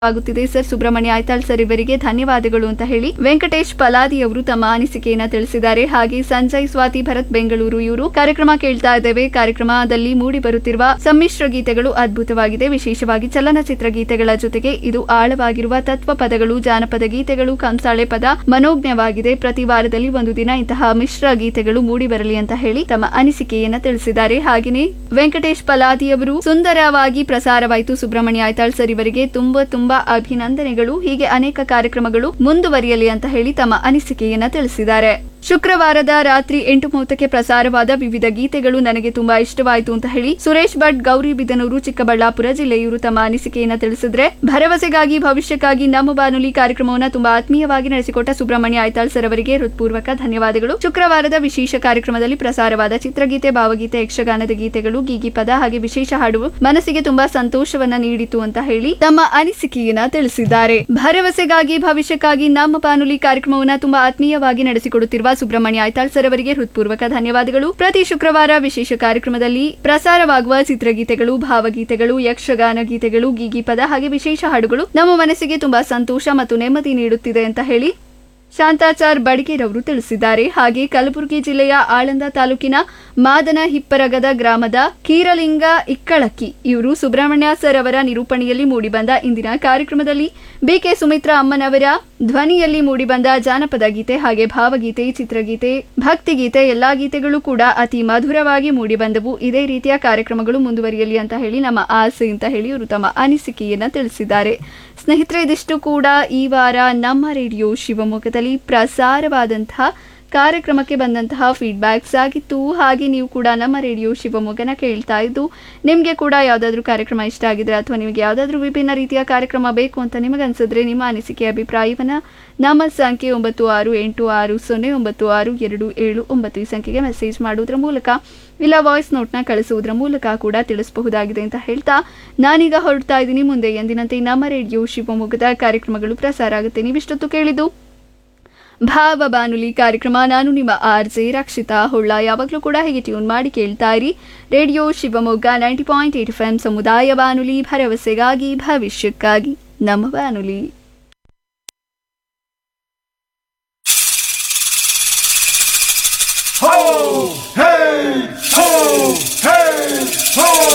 ಆಗುತ್ತಿದೆ sir Subrahmanya ಆಯ್ತಾಳ್ sir ಇವರಿಗೆ ಧನ್ಯವಾದಗಳು ಅಂತ ಹೇಳಿ ವೆಂಕಟೇಶ್ ಪಲಾದಿ ಅವರು ತಮ್ಮ ಅನಿಸಿಕೆಯನ್ನ ತಿಳಿಸಿದ್ದಾರೆ ಹಾಗೆ ಸಂಜಯ್ ಸ್ವಾತಿ ಭರತ್ ಬೆಂಗಳೂರು ಇವರು ಕಾರ್ಯಕ್ರಮ ಕೇಳ್ತಾ ಇದ್ದೇವೆ ಕಾರ್ಯಕ್ರಮದಲ್ಲಿ ಮೂಡಿ ಬರುತ್ತಿರುವ ಸಮ್ಮಿಶ್ರ ಗೀತೆಗಳು ಅದ್ಭುತವಾಗಿದೆ ವಿಶೇಷವಾಗಿ ಚಲನಚಿತ್ರ ಗೀತೆಗಳ ಜೊತೆಗೆ ಇದು ಆಳವಾಗಿರುವ ತತ್ವ ಪದಗಳು ಜಾನಪದ ಗೀತೆಗಳು ಕಂಸಾಳೆ ಪದ ಮನೋಜ್ಞವಾಗಿದೆ ಪ್ರತಿ ವಾರದಲ್ಲಿ ಒಂದು ದಿನ ಇಂತಹ ಮಿಶ್ರ ಗೀತೆಗಳು ಮೂಡಿ ಬರಲಿ ಅಂತ ಹೇಳಿ ತಮ್ಮ ಅನಿಸಿಕೆಯನ್ನ ತಿಳಿಸಿದ್ದಾರೆ ಹಾಗೆಯೇ ವೆಂಕಟೇಶ್ ಪಲಾದಿ ಅವರು ಸುಂದರವಾಗಿ ಪ್ರಸಾರವಾಯಿತು ಸುಬ್ರಹ್ಮಣ್ಯ ಆಯ್ತಾಳ್ ಸರ್ ಇವರಿಗೆ ತುಂಬಾ ತುಂಬಾ ಅಭಿನಂದನೆಗಳು ಹೀಗೆ ಅನೇಕ ಕಾರ್ಯಕ್ರಮಗಳು ಮುಂದುವರಿಯಲಿ ಅಂತ ಹೇಳಿ ತಮ್ಮ ಅನಿಸಿಕೆಯನ್ನ ತಿಳಿಸಿದ್ದಾರೆ ಶುಕ್ರವಾರದ ರಾತ್ರಿ ಎಂಟು ಮೂವತ್ತಕ್ಕೆ ಪ್ರಸಾರವಾದ ವಿವಿಧ ಗೀತೆಗಳು ನನಗೆ ತುಂಬಾ ಇಷ್ಟವಾಯಿತು ಅಂತ ಹೇಳಿ ಸುರೇಶ್ ಭಟ್ ಗೌರಿಬಿದನೂರು ಚಿಕ್ಕಬಳ್ಳಾಪುರ ಜಿಲ್ಲೆಯವರು ತಮ್ಮ ಅನಿಸಿಕೆಯನ್ನ ತಿಳಿಸಿದ್ರೆ ಭರವಸೆಗಾಗಿ ಭವಿಷ್ಯಕ್ಕಾಗಿ ನಮ್ಮ ಬಾನುಲಿ ಕಾರ್ಯಕ್ರಮವನ್ನ ತುಂಬಾ ಆತ್ಮೀಯವಾಗಿ ನಡೆಸಿಕೊಟ್ಟ ಸುಬ್ರಹ್ಮಣ್ಯ ಆಯ್ತಾಳ್ ಸರ್ ಅವರಿಗೆ ಹೃತ್ಪೂರ್ವಕ ಧನ್ಯವಾದಗಳು ಶುಕ್ರವಾರದ ವಿಶೇಷ ಕಾರ್ಯಕ್ರಮದಲ್ಲಿ ಪ್ರಸಾರವಾದ ಚಿತ್ರಗೀತೆ ಭಾವಗೀತೆ ಯಕ್ಷಗಾನದ ಗೀತೆಗಳು ಗೀಗಿ ಪದ ಹಾಗೆ ವಿಶೇಷ ಹಾಡು ಮನಸ್ಸಿಗೆ ತುಂಬಾ ಸಂತೋಷವನ್ನ ನೀಡಿತು ಅಂತ ಹೇಳಿ ತಮ್ಮ ಅನಿಸಿಕೆಯನ್ನ ತಿಳಿಸಿದ್ದಾರೆ ಭರವಸೆಗಾಗಿ ಭವಿಷ್ಯಕ್ಕಾಗಿ ನಮ್ಮ ಬಾನುಲಿ ಕಾರ್ಯಕ್ರಮವನ್ನ ತುಂಬಾ ಆತ್ಮೀಯವಾಗಿ ನಡೆಸಿಕೊಡುತ್ತಿರುವ ಸುಬ್ರಹ್ಮಣ್ಯ ಆಯ್ತಾಳ್ ಸರ್ ಅವರಿಗೆ ಹೃತ್ಪೂರ್ವಕ ಧನ್ಯವಾದಗಳು ಪ್ರತಿ ಶುಕ್ರವಾರ ವಿಶೇಷ ಕಾರ್ಯಕ್ರಮದಲ್ಲಿ ಪ್ರಸಾರವಾಗುವ ಚಿತ್ರಗೀತೆಗಳು ಭಾವಗೀತೆಗಳು ಯಕ್ಷಗಾನ ಗೀತೆಗಳು ಗೀಗಿ ಪದ ಹಾಗೆ ವಿಶೇಷ ಹಾಡುಗಳು ನಮ್ಮ ಮನಸ್ಸಿಗೆ ತುಂಬಾ ಸಂತೋಷ ಮತ್ತು ನೆಮ್ಮದಿ ನೀಡುತ್ತಿದೆ ಅಂತ ಹೇಳಿ ಶಾಂತಾಚಾರ್ ಬಡಿಗೇರವರು ತಿಳಿಸಿದ್ದಾರೆ ಹಾಗೆ ಕಲಬುರಗಿ ಜಿಲ್ಲೆಯ ಆಳಂದ ತಾಲೂಕಿನ ಮಾದನ ಹಿಪ್ಪರಗದ ಗ್ರಾಮದ ಕೀರಲಿಂಗ ಇಕ್ಕಳಕ್ಕಿ ಇವರು ಸುಬ್ರಹ್ಮಣ್ಯ ಸರ್ ಅವರ ನಿರೂಪಣೆಯಲ್ಲಿ ಮೂಡಿಬಂದ ಇಂದಿನ ಕಾರ್ಯಕ್ರಮದಲ್ಲಿ ಬಿಕೆ ಸುಮಿತ್ರಾ ಅಮ್ಮನವರ ಧ್ವನಿಯಲ್ಲಿ ಮೂಡಿಬಂದ ಜಾನಪದ ಗೀತೆ ಹಾಗೆ ಭಾವಗೀತೆ ಚಿತ್ರಗೀತೆ ಭಕ್ತಿಗೀತೆ ಎಲ್ಲಾ ಗೀತೆಗಳು ಕೂಡ ಅತಿ ಮಧುರವಾಗಿ ಮೂಡಿಬಂದವು ಇದೇ ರೀತಿಯ ಕಾರ್ಯಕ್ರಮಗಳು ಮುಂದುವರಿಯಲಿ ಅಂತ ಹೇಳಿ ನಮ್ಮ ಆಸೆ ಅಂತ ಹೇಳಿ ಇವರು ತಮ್ಮ ಅನಿಸಿಕೆಯನ್ನ ತಿಳಿಸಿದ್ದಾರೆ ಸ್ನೇಹಿತರೆ ಇದಿಷ್ಟು ಕೂಡ ಈ ವಾರ ನಮ್ಮ ರೇಡಿಯೋ ಶಿವಮೊಗ್ಗದಲ್ಲಿ ಪ್ರಸಾರವಾದಂತಹ ಕಾರ್ಯಕ್ರಮಕ್ಕೆ ಬಂದಂತಹ ಫೀಡ್ಬ್ಯಾಕ್ಸ್ ಆಗಿತ್ತು ಹಾಗೆ ನೀವು ಕೂಡ ನಮ್ಮ ರೇಡಿಯೋ ಶಿವಮೊಗ್ಗನ ಕೇಳ್ತಾ ಇದ್ದು ನಿಮಗೆ ಕೂಡ ಯಾವುದಾದ್ರೂ ಕಾರ್ಯಕ್ರಮ ಇಷ್ಟ ಆಗಿದ್ರೆ ಅಥವಾ ನಿಮಗೆ ಯಾವುದಾದ್ರೂ ವಿಭಿನ್ನ ರೀತಿಯ ಕಾರ್ಯಕ್ರಮ ಬೇಕು ಅಂತ ನಿಮಗೆ ಅನ್ಸಿದ್ರೆ ನಿಮ್ಮ ಅನಿಸಿಕೆ ಅಭಿಪ್ರಾಯವನ್ನ ನಮ್ಮ ಸಂಖ್ಯೆ ಒಂಬತ್ತು ಆರು ಎಂಟು ಆರು ಸೊನ್ನೆ ಒಂಬತ್ತು ಆರು ಎರಡು ಏಳು ಒಂಬತ್ತು ಈ ಸಂಖ್ಯೆಗೆ ಮೆಸೇಜ್ ಮಾಡುವುದರ ಮೂಲಕ ಇಲ್ಲ ವಾಯ್ಸ್ ನೋಟ್ನ ಕಳಿಸುವುದರ ಮೂಲಕ ಕೂಡ ತಿಳಿಸಬಹುದಾಗಿದೆ ಅಂತ ಹೇಳ್ತಾ ನಾನೀಗ ಹೊರಡ್ತಾ ಇದ್ದೀನಿ ಮುಂದೆ ಎಂದಿನಂತೆ ನಮ್ಮ ರೇಡಿಯೋ ಶಿವಮೊಗ್ಗದ ಕಾರ್ಯಕ್ರಮಗಳು ಪ್ರಸಾರ ಆಗುತ್ತೆ ನೀವಿಷ್ಟೊತ್ತು ಕೇಳಿದ್ದು ಭಾವ ಬಾನುಲಿ ಕಾರ್ಯಕ್ರಮ ನಾನು ನಿಮ್ಮ ಆರ್ ಜೆ ರಕ್ಷಿತಾ ಹೊಳ್ಳ ಯಾವಾಗಲೂ ಕೂಡ ಹೀಗೆ ಟ್ಯೂನ್ ಮಾಡಿ ಕೇಳ್ತಾ ಇರಿ radio Shivamogga ninety point eight F M ಸಮುದಾಯ ಬಾನುಲಿ ಭರವಸೆಗಾಗಿ ಭವಿಷ್ಯಕ್ಕಾಗಿ ನಮ್ಮ ಬಾನುಲಿ Ho! Hey! Ho! Hey! Ho!